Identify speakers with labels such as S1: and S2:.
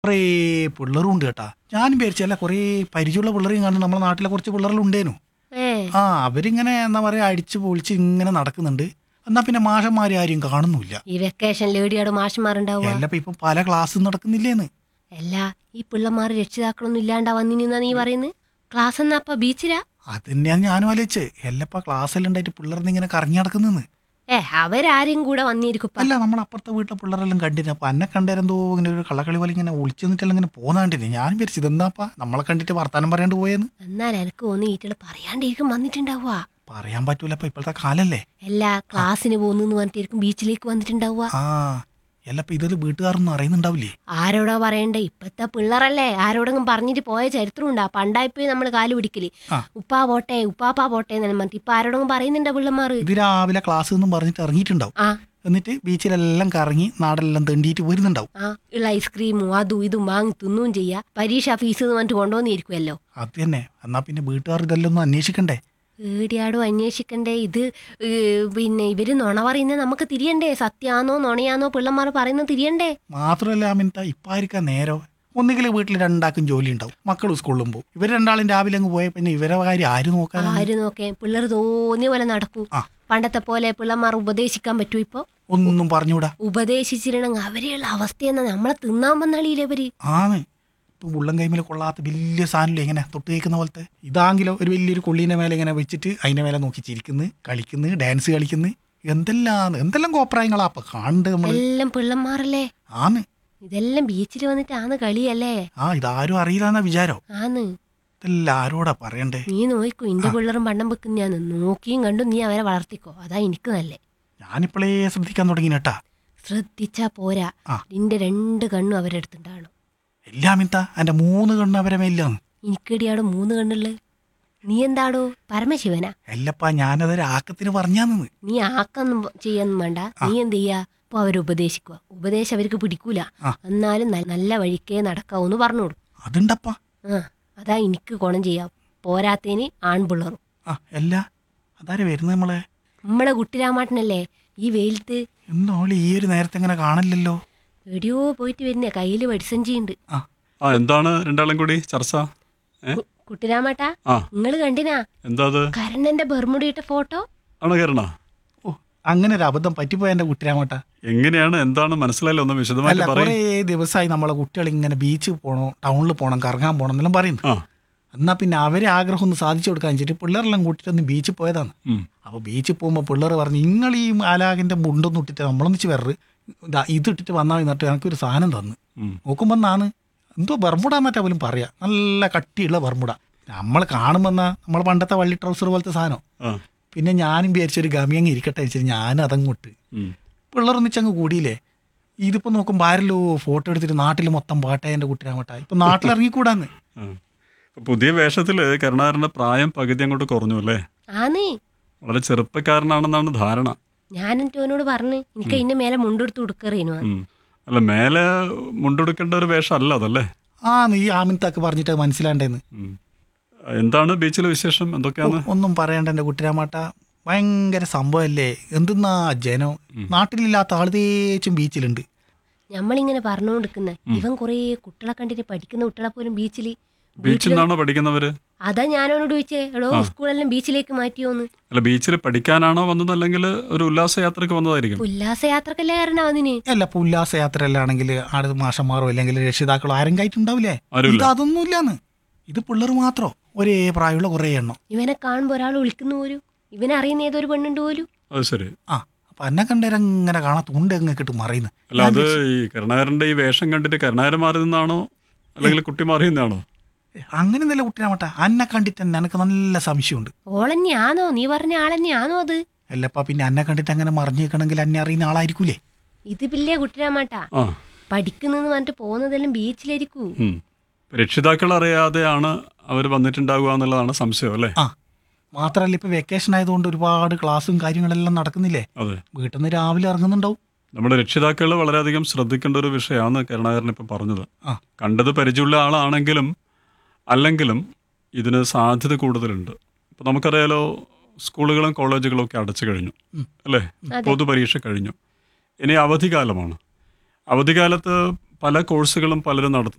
S1: കുറേ പിള്ളേരും ഉണ്ട് കേട്ടാ ഞാനും വിചാരിച്ചല്ല കുറേ പരിചയമുള്ള പിള്ളേരെയും കാണുന്നു നമ്മളെ നാട്ടിലെ കുറച്ച് പിള്ളേരെല്ലാം ഉണ്ടേനു
S2: ഏ
S1: ആ അവരിങ്ങനെ എന്താ പറയാ അടിച്ച് പൊളിച്ച് ഇങ്ങനെ നടക്കുന്നുണ്ട് എന്നാ പിന്നെ മാഷന്മാരെ ആരും കാണുന്നില്ല
S2: ഈ വെക്കേഷനിൽ ഏടിയാട് മാഷന്മാരുണ്ടാവുക
S1: എല്ലാം ഇപ്പൊ പല ക്ലാസ് നടക്കുന്നില്ലേന്ന്
S2: അല്ല ഈ പിള്ളമാർ രക്ഷിതാക്കളൊന്നും ഇല്ലാണ്ടാ വന്നിനിന്നാ നീ പറയുന്നത് ക്ലാസ് എന്നാ അപ്പൊ ബീച്ചിലാ
S1: അത് തന്നെയാണ് ഞാനും ആലോചിച്ച് എല്ലപ്പ ക്ലാസ്സെല്ലാം ഉണ്ടായിട്ട് പിള്ളേർന്ന് ഇങ്ങനെ കറങ്ങി നടക്കുന്നെന്ന്
S2: ഏ അവരാരും കൂടെ വന്നിരിക്കും
S1: അല്ല നമ്മുടെ അപ്പുറത്തെ വീട്ടിലെ പിള്ളേരെല്ലാം കണ്ടിന് അപ്പൊ എന്നെ കണ്ടേരെന്തോ ഇങ്ങനെ ഒരു കള്ളക്കളി പോലെ ഇങ്ങനെ ഒളിച്ചു നിന്നിട്ടെല്ലാം ഇങ്ങനെ പോന്നാണ്ടിന് ഞാൻ വിചാരിച്ചു ഇതെന്നാപ്പാ നമ്മളെ കണ്ടിട്ട് വർത്താനം പറയാണ്ട് പോയെന്ന്
S2: എന്നാൽ എനിക്ക് ഒന്ന് ഈറ്റള് പറയാണ്ടിരിക്കും വന്നിട്ടുണ്ടാവുക
S1: പറയാൻ പറ്റൂല ഇപ്പൊ ഇപ്പോഴത്തെ കാലല്ലേ
S2: എല്ലാ ക്ലാസ്സിന് പോകുന്നു പറഞ്ഞിട്ടിരിക്കും ബീച്ചിലേക്ക് വന്നിട്ടുണ്ടാവുക
S1: ആ എല്ലപ്പ ഇതൊരു വീട്ടുകാരൊന്നും അറിയുന്നുണ്ടാവില്ലേ
S2: ആരോടാ പറയണ്ടേ ഇപ്പത്തെ പിള്ളേരല്ലേ ആരോടെങ്കിലും പറഞ്ഞിട്ട് പോയ ചരിത്രം ഉണ്ടാ പണ്ടായിപ്പോയി നമ്മൾ കാല് പിടിക്കല്
S1: ആ.
S2: ഉപ്പാ പോട്ടെ ഉപ്പാപ്പാ പോട്ടെ എന്നു പറഞ്ഞിട്ട് ഇപ്പൊ ആരോടെങ്കിലും പറയുന്നുണ്ടോ പിള്ളമാർ
S1: ഇത് രാവിലെ ക്ലാസ് എന്നും പറഞ്ഞിട്ട് ഇറങ്ങിയിട്ടുണ്ടാവും
S2: ആ
S1: എന്നിട്ട് ബീച്ചിലെല്ലാം കറങ്ങി നാടെല്ലാം തെണ്ടിയിട്ട് വരുന്നുണ്ടാവും
S2: ആ ഉള്ള ഐസ്ക്രീമും അതും ഇതും വാങ്ങി തിന്നുകയും ചെയ്യാ പരീക്ഷ ഫീസ് എന്ന് പറഞ്ഞിട്ട് കൊണ്ടുവന്നിരിക്കുമല്ലോ
S1: അത് തന്നെ എന്നാ പിന്നെ വീട്ടുകാർ ഇതെല്ലാം ഒന്ന് അന്വേഷിക്കണ്ടേ
S2: ഏടിയാടോ അന്വേഷിക്കണ്ടേ ഇത് ഏ, പിന്നെ ഇവര് നുണ പറയുന്നത് നമുക്ക് തിരിയണ്ടേ സത്യാന്നോ നുണയാന്നോ പിള്ളമാർ പറയുന്നത് തിരിയണ്ടേ
S1: മാത്രമല്ല അമിനത്ത ഇപ്പായിരിക്കാം നേരോ ഒന്നുകിൽ വീട്ടിൽ രണ്ടാക്കും ജോലി ഉണ്ടാവും മക്കൾ സ്കൂളിലും പോകും ഇവർ രണ്ടാളും രാവിലെ അങ്ങ് പോയ പിന്നെ ഇവരെ കാര്യം ആര് നോക്കാനാണ്
S2: ആര് നോക്കേ പിള്ളേർ തോന്നിയ പോലെ നടക്കൂ
S1: ആ.
S2: പണ്ടത്തെ പോലെ പിള്ളമാർ ഉപദേശിക്കാൻ പറ്റൂ ഇപ്പൊ
S1: ഒന്നും പറഞ്ഞൂടാ
S2: ഉപദേശിച്ചിരുന്നെങ്കിൽ അവരെയുള്ള അവസ്ഥയെന്നാ നമ്മളെ തിന്നാൻ വന്നാളിയില്ലേ ഇവര്
S1: ആണ് ഇപ്പൊ ഉള്ളം കൈമിൽ കൊള്ളാത്ത വലിയ സാധനമില്ലേ ഇങ്ങനെ തൊട്ട് കേൾക്കുന്ന പോലത്തെ ഇതാങ്കിലോ ഒരു വലിയൊരു കൊള്ളീൻ്റെ മേലെ ഇങ്ങനെ വെച്ചിട്ട് അതിൻ്റെ മേലെ നോക്കി ചിരിക്കുന്നു കളിക്കുന്നു ഡാൻസ് കളിക്കുന്നു എന്തെല്ലാം എന്തെല്ലാം കോപ്രായങ്ങളാ അപ്പൊ കാണണ്ട് നമ്മള്
S2: എല്ലാം പിള്ളമാരല്ലേ
S1: ആന്ന്
S2: ഇതെല്ലാം ബീച്ചിൽ വന്നിട്ട് ആന്ന് കളിയല്ലേ
S1: ആ ഇതാരും അറിയില്ലാന്നാ വിചാരോ
S2: ആന്ന്
S1: ഇതെല്ലാം ആരോടാ പറയണ്ടേ
S2: നീ നോക്കൂ ഇന്റെ പിള്ളേരും പണ്ടം വെക്കുന്നയാന്ന് നോക്കിയും കണ്ടും നീ അവരെ വളർത്തിക്കോ അതാ എനിക്ക് നല്ലേ
S1: ഞാനിപ്പോഴേ ശ്രദ്ധിക്കാൻ തുടങ്ങി കേട്ടാ
S2: ശ്രദ്ധിച്ചാ പോരാ
S1: ആ.
S2: നിന്റെ രണ്ട് കണ്ണും അവരെടുത്തുണ്ടാണ്
S1: എല്ലാം മിത്ത എൻ്റെ മൂന്ന് കണ്ണ് അവരെ മേലാണ്
S2: എനിക്കടിയാടോ മൂന്ന് കണ്ണുള്ളത് നീ എന്താടോ പരമശിവനാ
S1: എല്ലപ്പാ ഞാനതൊരു ആക്കത്തിന് പറഞ്ഞാന്ന്
S2: നീ ആക്കൊന്നും ചെയ്യാന്നും വേണ്ട നീ എന്ത് ചെയ്യാ അപ്പൊ അവര് ഉപദേശിക്കുക ഉപദേശം അവർക്ക് പിടിക്കൂല
S1: ആ.
S2: എന്നാലും ന- നല്ല വഴിക്കേ നടക്കാവൂന്ന് പറഞ്ഞു കൊടുക്കും
S1: അതുണ്ടപ്പാ
S2: ആ അതാ എനിക്ക് ഗുണം ചെയ്യാം പോരാത്തേന് ആൺപിള്ളറും
S1: ആ എല്ലാ അതാരെ വരുന്നത് നമ്മളെ
S2: നമ്മളെ കുട്ടിരാമാട്ടനല്ലേ ഈ വെയിലത്ത്
S1: എന്നോളി ഈ ഒരു നേരത്തെ ഇങ്ങനെ കാണലില്ലല്ലോ
S2: എവിടെയോ പോയിട്ട് വരുന്നേ കയ്യിൽ വടിസഞ്ചിയുണ്ട്
S1: ആ
S3: ആ എന്താണ് രണ്ടാളും കൂടി ചർച്ച ഏ
S2: കു- കുട്ടിരാമാട്ടാ
S3: ആ
S2: നിങ്ങൾ കണ്ടിനാ
S3: എന്താ അത്
S2: കരണന്റെ ബർമുടിയിട്ട ഫോട്ടോ
S3: ആണോ കയറണ
S1: ഓ അങ്ങനെ ഒരു അബദ്ധം പറ്റിപ്പോയ എൻ്റെ കുട്ടിരാമട്ട
S3: എങ്ങനെയാണ് എന്താണ് മനസ്സിലായില്ല ഒന്ന്
S1: അല്ല
S3: വിശദമായിട്ട്
S1: കുറേ
S3: പറയും
S1: ദിവസമായി നമ്മളെ കുട്ടികൾ ഇങ്ങനെ ബീച്ചിൽ പോകണോ ടൗണിൽ പോകണം കറങ്ങാൻ പോകണം എന്നെല്ലാം പറയുന്നു
S3: ആ
S1: എന്നാ പിന്നെ അവരെ ആഗ്രഹം ഒന്ന് സാധിച്ചു കൊടുക്കാൻ വെച്ചിട്ട് പിള്ളേരെല്ലാം കൂട്ടിട്ടൊന്ന് ബീച്ചിൽ പോയതാണ്
S3: ഉം.
S1: അപ്പോൾ ബീച്ചിൽ പോകുമ്പോൾ പിള്ളേർ പറഞ്ഞു നിങ്ങൾ ഈ ആലാകിൻ്റെ മുണ്ടൊന്നും ഇട്ടിട്ട് നമ്മളൊന്നിച്ച് വെറ് ഇതാ ഇതിട്ടിട്ട് വന്നാൽ എന്നിട്ട് എനിക്കൊരു സാധനം തന്നു
S3: ഉം.
S1: നോക്കുമ്പോൾ എന്നാണ് എന്തോ ബർമുട എന്നറ്റാ പോലും പറയാ നല്ല കട്ടിയുള്ള ബർമുട നമ്മൾ കാണുമ്പോൾ എന്നാ നമ്മളെ പണ്ടത്തെ വള്ളി ട്രൗസർ പോലത്തെ സാധനം
S3: ആ
S1: പിന്നെ ഞാനും വിചാരിച്ചൊരു ഗമിയങ്ങ് ഇരിക്കട്ടെ വെച്ചിട്ട് ഞാനും അതങ്ങോട്ട്
S3: ഉം.
S1: പിള്ളേരൊന്നിച്ചങ്ങ് കൂടിയില്ലേ ഇതിപ്പോൾ നോക്കുമ്പോൾ ആരല്ലോ ഫോട്ടോ എടുത്തിട്ട് നാട്ടിൽ മൊത്തം പാട്ടായ എൻ്റെ കുട്ടിരാമട്ട ഇപ്പം നാട്ടിലിറങ്ങിക്കൂടാന്ന്
S3: ആ. ഇപ്പൊ പുതിയ വേഷത്തില് കരുണാകരന്റെ പ്രായം പകുതി അങ്ങോട്ട് കുറഞ്ഞു അല്ലേ
S2: ആന്നേ
S3: വളരെ ചെറുപ്പക്കാരനാണെന്നാണ് ധാരണ
S2: ഞാൻ ടോനോട് പറഞ്ഞു എനിക്ക് അതിന്റെ മേലെ മുണ്ടെടുത്ത് കൊടുക്കറേനു
S3: ഉം. അല്ല മേലെ മുണ്ടെടുക്കേണ്ട ഒരു വേഷം അല്ല അതല്ലേ
S1: ആ നീ ആമിൻതാക്ക് പറഞ്ഞിട്ട് മനസ്സിലാണ്ടേന്ന്
S3: ഉം. എന്താണ് ബീച്ചിലെ വിശേഷം എന്തൊക്കെയാണ്
S1: ഒന്നും പറയണ്ട എൻ്റെ കുട്ടിരാമാട്ട ഭയങ്കര സംഭവമല്ലേ എന്തെന്നാ ജനം നാട്ടിലില്ലാത്ത ആൾ തേച്ചും ബീച്ചിലുണ്ട്
S2: നമ്മളിങ്ങനെ പറഞ്ഞുകൊണ്ടിരിക്കുന്ന ഇവൻ കുറേ കുട്ടികളെ കണ്ടിട്ട് പഠിക്കുന്ന കുട്ടികളെ പോലും ബീച്ചില്
S3: ബീച്ചിൽ നിന്നാണോ പഠിക്കുന്നവര്
S2: അതാ ഞാനോട് ചോദിച്ചേ എടോ സ്കൂളെല്ലാം ബീച്ചിലേക്ക് മാറ്റിയോന്ന്
S3: അല്ല ബീച്ചിൽ പഠിക്കാനാണോ വന്നത് അല്ലെങ്കിൽ ഒരു ഉല്ലാസയാത്രക്ക് വന്നതായിരിക്കും
S2: ഉല്ലാസയാത്രക്കല്ലേ കാരണം അതിന്
S1: അല്ല ഇപ്പോൾ ഉല്ലാസയാത്രയിലാണെങ്കിൽ ആട് മാഷന്മാരോ അല്ലെങ്കിൽ രക്ഷിതാക്കളോ ആരും കയറ്റുണ്ടാവില്ലേ
S3: ആരുമില്ല.
S1: ഇത് അതൊന്നും ഇല്ലാന്ന് ഇത് പിള്ളേർ മാത്രം ഒരേ പ്രായമുള്ള കുറേ എണ്ണം
S2: ഇവനെ കാണുമ്പോ ഒരാൾ വിളിക്കുന്നു പോലും ഇവനെ അറിയുന്ന ഏതൊരു പെണ്ണുണ്ട് പോലും
S3: അത് ശരി
S1: ആ അപ്പൊ എന്നെ കണ്ടേരങ്ങനെ കാണാൻ തുണ്ട് എങ്ങനെ കിട്ടും മറിയുന്നു
S3: അല്ല അത് ഈ കരുണാകരന്റെ ഈ വേഷം കണ്ടിട്ട് കരുണാകരൻ മാറി നിന്നാണോ അല്ലെങ്കിൽ കുട്ടി മാറി നിന്നാണോ
S1: അങ്ങനെ നല്ല കുട്ടിരാമട്ട അന്നെ കണ്ടിട്ട് തന്നെ എനിക്ക് നല്ല സംശയമുണ്ട്
S2: ഓളന്നെയാണോ നീ പറഞ്ഞ ആളന്നെയാണോ അത്
S1: അല്ലപ്പ പിന്നെ അന്നെ കണ്ടിട്ട് അങ്ങനെ മറിഞ്ഞു നിൽക്കണമെങ്കിൽ എന്നെ അറിയുന്ന ആളായിരിക്കൂലേ
S2: ഇത് പിള്ളേ കുട്ടിരാമാട്ടാ
S3: ആ
S2: പഠിക്കുന്നെന്ന് പറഞ്ഞിട്ട് പോകുന്നതെല്ലാം ബീച്ചിലായിരിക്കൂ
S3: ഉം. രക്ഷിതാക്കൾ അറിയാതെയാണ് അവർ വന്നിട്ടുണ്ടാവുക എന്നുള്ളതാണ് സംശയം അല്ലേ
S1: ആ മാത്രമല്ല ഇപ്പൊ വെക്കേഷൻ ആയതുകൊണ്ട് ഒരുപാട് ക്ലാസ്സും കാര്യങ്ങളെല്ലാം നടക്കുന്നില്ലേ
S3: അതെ
S1: വീട്ടിൽ നിന്ന് രാവിലെ ഇറങ്ങുന്നുണ്ടാവും
S3: നമ്മുടെ രക്ഷിതാക്കൾ വളരെയധികം ശ്രദ്ധിക്കേണ്ട ഒരു വിഷയമാണ് കരുണാകരൻ ഇപ്പം പറഞ്ഞത്
S1: ആ.
S3: കണ്ടത് പരിചയമുള്ള ആളാണെങ്കിലും അല്ലെങ്കിലും ഇതിന് സാധ്യത കൂടുതലുണ്ട് ഇപ്പം നമുക്കറിയാലോ സ്കൂളുകളും കോളേജുകളും ഒക്കെ അടച്ചു കഴിഞ്ഞു
S1: ഉം.
S3: അല്ലേ
S2: അതെ.
S3: പൊതുപരീക്ഷ കഴിഞ്ഞു ഇനി അവധിക്കാലമാണ് അവധിക്കാലത്ത് പല കോഴ്സുകളും പലരും നടത്തുന്നു